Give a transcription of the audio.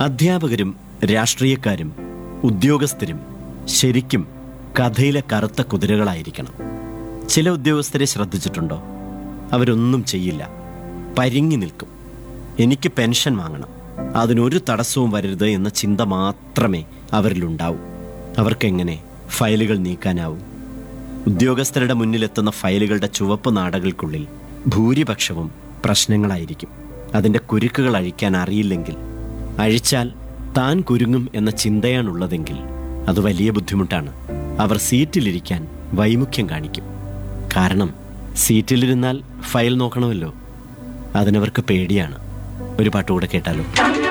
അധ്യാപകരും രാഷ്ട്രീയക്കാരും ഉദ്യോഗസ്ഥരും ശരിക്കും കഥയിലെ കറുത്ത കുതിരകളായിരിക്കണം ചില ഉദ്യോഗസ്ഥരെ ശ്രദ്ധിച്ചിട്ടുണ്ടോ അവരൊന്നും ചെയ്യില്ല പരിങ്ങി നിൽക്കും എനിക്ക് പെൻഷൻ വാങ്ങണം അതിനൊരു തടസ്സവും വരരുത് എന്ന ചിന്ത മാത്രമേ അവരിലുണ്ടാവൂ അവർക്കെങ്ങനെ ഫയലുകൾ നീക്കാനാവും ഉദ്യോഗസ്ഥരുടെ മുന്നിലെത്തുന്ന ഫയലുകളുടെ ചുവപ്പ് നാടകൾക്കുള്ളിൽ ഭൂരിപക്ഷവും പ്രശ്നങ്ങളായിരിക്കും അതിൻ്റെ കുരുക്കുകൾ അഴിക്കാൻ അറിയില്ലെങ്കിൽ അഴിച്ചാൽ താൻ കുരുങ്ങും എന്ന ചിന്തയാണുള്ളതെങ്കിൽ അത് വലിയ ബുദ്ധിമുട്ടാണ് അവർ സീറ്റിലിരിക്കാൻ വൈമുഖ്യം കാണിക്കും കാരണം സീറ്റിലിരുന്നാൽ ഫയൽ നോക്കണമല്ലോ അതിനവർക്ക് പേടിയാണ് ഒരു പാട്ടുകൂടെ കേട്ടാലോ